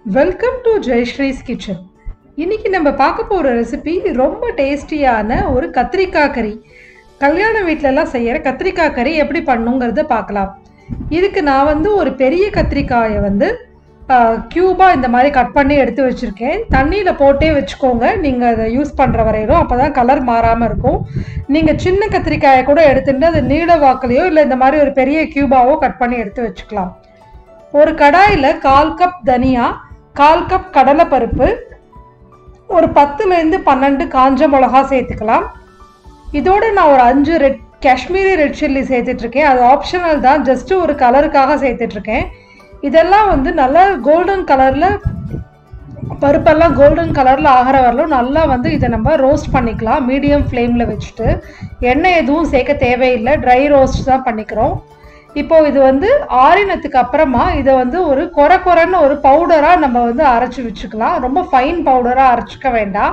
welcome to Jayasree's kitchen இன்னைக்கு நம்ம பார்க்க போகிற ரெசிபி ரொம்ப டேஸ்டியான ஒரு கத்திரிக்காய் கறி கல்யாண வீட்டிலலாம் செய்கிற கத்திரிக்காய் கறி எப்படி பண்ணுங்கிறத பார்க்கலாம் இதுக்கு நான் வந்து ஒரு பெரிய கத்திரிக்காயை வந்து க்யூபாக இந்த மாதிரி கட் பண்ணி எடுத்து வச்சுருக்கேன் தண்ணியில் போட்டே வச்சுக்கோங்க நீங்கள் அதை யூஸ் பண்ணுற வரையிலும் அப்போ தான் கலர் மாறாமல் இருக்கும் நீங்கள் சின்ன கத்திரிக்காயை கூட எடுத்துட்டு அது நீள வாக்குலையோ இல்லை இந்த மாதிரி ஒரு பெரிய க்யூபாவோ கட் பண்ணி எடுத்து வச்சுக்கலாம் ஒரு கடாயில் கால் கப் தனியா கால் கப் கடலைப்பருப்பு ஒரு பத்துலேருந்து பன்னெண்டு காஞ்ச மிளகா சேர்த்துக்கலாம் இதோட நான் ஒரு அஞ்சு ரெட் காஷ்மீரி ரெட் சில்லி சேர்த்துட்ருக்கேன் அது ஆப்ஷனல் தான் ஜஸ்ட்டு ஒரு கலருக்காக சேர்த்துட்ருக்கேன் இதெல்லாம் வந்து நல்லா கோல்டன் கலரில் பருப்பெல்லாம் கோல்டன் கலரில் ஆகிற வரலும் நல்லா வந்து இதை நம்ம ரோஸ்ட் பண்ணிக்கலாம் மீடியம் ஃப்ளேமில் வச்சுட்டு எண்ணெய் எதுவும் சேர்க்க தேவையில்லை ட்ரை ரோஸ்ட் தான் பண்ணிக்கிறோம் இப்போ இது வந்து ஆறினத்துக்கு அப்புறமா இதை வந்து ஒரு கொர கொரன்னு ஒரு பவுடராக நம்ம வந்து அரைச்சி வச்சுக்கலாம் ரொம்ப ஃபைன் பவுடராக அரைச்சிக்க வேண்டாம்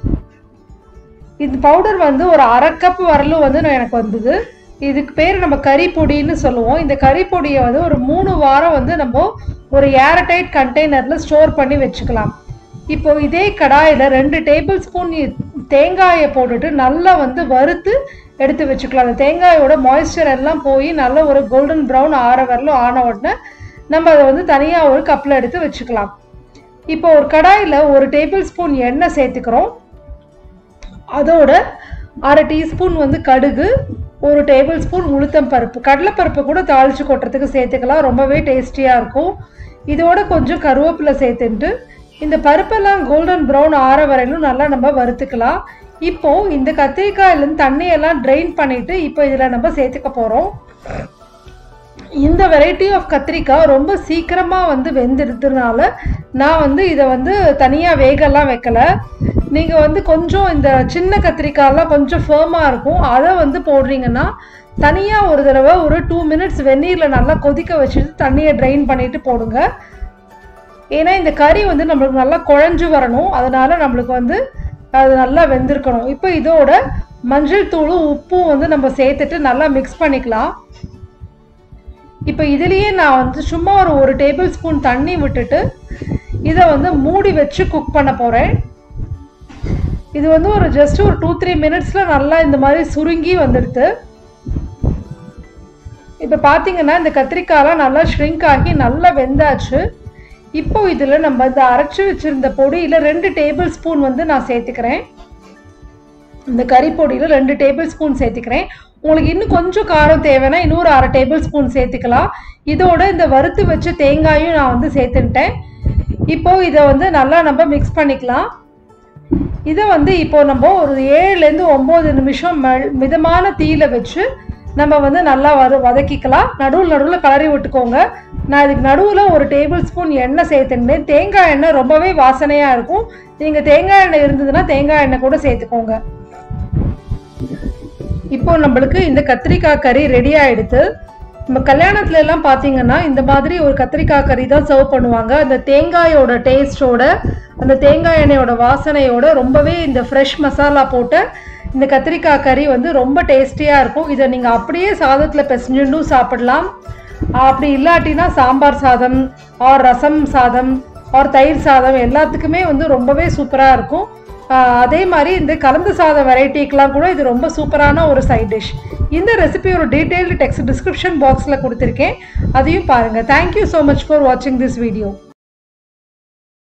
இந்த பவுடர் வந்து ஒரு அரை கப் வரலும் வந்து எனக்கு வந்தது இதுக்கு பேர் நம்ம கறி பொடின்னு சொல்லுவோம் இந்த கறி பொடியை வந்து ஒரு மூணு வாரம் வந்து நம்ம ஒரு ஏர்டைட் கண்டெய்னரில் ஸ்டோர் பண்ணி வச்சுக்கலாம் இப்போ இதே கடாயில் ரெண்டு டேபிள் ஸ்பூன் தேங்காயை போட்டுட்டு நல்லா வந்து வறுத்து எடுத்து வச்சுக்கலாம் அந்த தேங்காயோட மாய்ஸ்சர் எல்லாம் போய் நல்ல ஒரு கோல்டன் ப்ரௌன் ஆற வரலும் ஆன உடனே நம்ம அதை வந்து தனியாக ஒரு கப்பில் எடுத்து வச்சுக்கலாம் இப்போ ஒரு கடாயில் ஒரு டேபிள் ஸ்பூன் எண்ணெய் சேர்த்துக்கிறோம் அதோட அரை டீஸ்பூன் வந்து கடுகு ஒரு டேபிள் ஸ்பூன் உளுத்தம் பருப்பு கடலைப்பருப்பு கூட தாளித்து கொட்டுறதுக்கு சேர்த்துக்கலாம் ரொம்பவே டேஸ்டியாக இருக்கும் இதோட கொஞ்சம் கருவேப்பிலை சேர்த்துட்டு இந்த பருப்பெல்லாம் கோல்டன் ப்ரௌன் ஆற வரையிலும் நல்லா நம்ம வறுத்துக்கலாம் இப்போ இந்த கத்திரிக்காயிலேருந்து தண்ணியெல்லாம் ட்ரெயின் பண்ணிட்டு இப்போ இதில் நம்ம சேர்த்துக்க போகிறோம் இந்த வெரைட்டி ஆஃப் கத்திரிக்காய் ரொம்ப சீக்கிரமாக வந்து வெந்துடுறதுனால நான் வந்து இதை வந்து தனியாக வேகலாம் வைக்கல நீங்கள் வந்து கொஞ்சம் இந்த சின்ன கத்திரிக்காயெல்லாம் கொஞ்சம் ஃபேமாக இருக்கும் அதை வந்து போடுறீங்கன்னா தனியாக ஒரு தடவை ஒரு டூ மினிட்ஸ் வெந்நீரில் நல்லா கொதிக்க வச்சுட்டு தண்ணியை ட்ரைன் பண்ணிவிட்டு போடுங்க ஏன்னா இந்த கறி வந்து நம்மளுக்கு நல்லா குழஞ்சு வரணும் அதனால் நம்மளுக்கு வந்து அது நல்லா வெந்திருக்கணும் இப்போ இதோட மஞ்சள் தூளும் உப்பும் வந்து நம்ம சேர்த்துட்டு நல்லா மிக்ஸ் பண்ணிக்கலாம் இப்போ இதுலேயே நான் வந்து சும்மா ஒரு ஒரு டேபிள் ஸ்பூன் தண்ணி விட்டுட்டு இதை வந்து மூடி வச்சு குக் பண்ண போகிறேன் இது வந்து ஒரு ஜஸ்ட் ஒரு டூ த்ரீ மினிட்ஸில் நல்லா இந்த மாதிரி சுருங்கி வந்துடுது இப்போ பார்த்தீங்கன்னா இந்த கத்திரிக்காயெலாம் நல்லா ஷ்ரிங்க் ஆகி நல்லா வெந்தாச்சு இப்போ இதில் நம்ம இந்த அரைச்சி வச்சுருந்த பொடியில் ரெண்டு டேபிள் ஸ்பூன் வந்து நான் சேர்த்துக்கிறேன் இந்த கறி பொடியில் ரெண்டு டேபிள் ஸ்பூன் சேர்த்துக்கிறேன் உங்களுக்கு இன்னும் கொஞ்சம் காரம் தேவைன்னா இன்னொரு அரை டேபிள் ஸ்பூன் சேர்த்துக்கலாம் இதோட இந்த வறுத்து வச்ச தேங்காயும் நான் வந்து சேர்த்துட்டேன் இப்போ இதை வந்து நல்லா நம்ம மிக்ஸ் பண்ணிக்கலாம் இதை வந்து இப்போ நம்ம ஒரு ஏழுலேருந்து ஒம்பது நிமிஷம் மிதமான தீயில வச்சு நம்ம வந்து நல்லா வத வதக்கிக்கலாம் நடுவில் நடுவில் கலரி விட்டுக்கோங்க நான் இதுக்கு நடுவில் ஒரு டேபிள் ஸ்பூன் எண்ணெய் சேர்த்துட்டேன் தேங்காய் எண்ணெய் ரொம்பவே வாசனையாக இருக்கும் நீங்கள் தேங்காய் எண்ணெய் இருந்ததுன்னா தேங்காய் எண்ணெய் கூட சேர்த்துக்கோங்க இப்போ நம்மளுக்கு இந்த கத்திரிக்காய் கறி ரெடி ஆயிடுது நம்ம கல்யாணத்துல எல்லாம் பார்த்தீங்கன்னா இந்த மாதிரி ஒரு கத்திரிக்காய் கறி தான் சர்வ் பண்ணுவாங்க அந்த தேங்காயோட டேஸ்டோட அந்த தேங்காய் எண்ணெயோட வாசனையோட ரொம்பவே இந்த ஃப்ரெஷ் மசாலா போட்டு இந்த கத்திரிக்காய் கறி வந்து ரொம்ப டேஸ்டியாக இருக்கும் இதை நீங்கள் அப்படியே சாதத்தில் பிசைஞ்சுட்டும் சாப்பிடலாம் அப்படி இல்லாட்டினா சாம்பார் சாதம் ஆர் ரசம் சாதம் ஆர் தயிர் சாதம் எல்லாத்துக்குமே வந்து ரொம்பவே சூப்பராக இருக்கும் அதே மாதிரி இந்த கலந்து சாதம் வெரைட்டிக்கெலாம் கூட இது ரொம்ப சூப்பரான ஒரு சைட் டிஷ் இந்த ரெசிபி ஒரு டீட்டெயில்டு டெக்ஸ்ட் டிஸ்கிரிப்ஷன் பாக்ஸில் கொடுத்துருக்கேன் அதையும் பாருங்கள் தேங்க்யூ ஸோ மச் ஃபார் வாட்சிங் திஸ் வீடியோ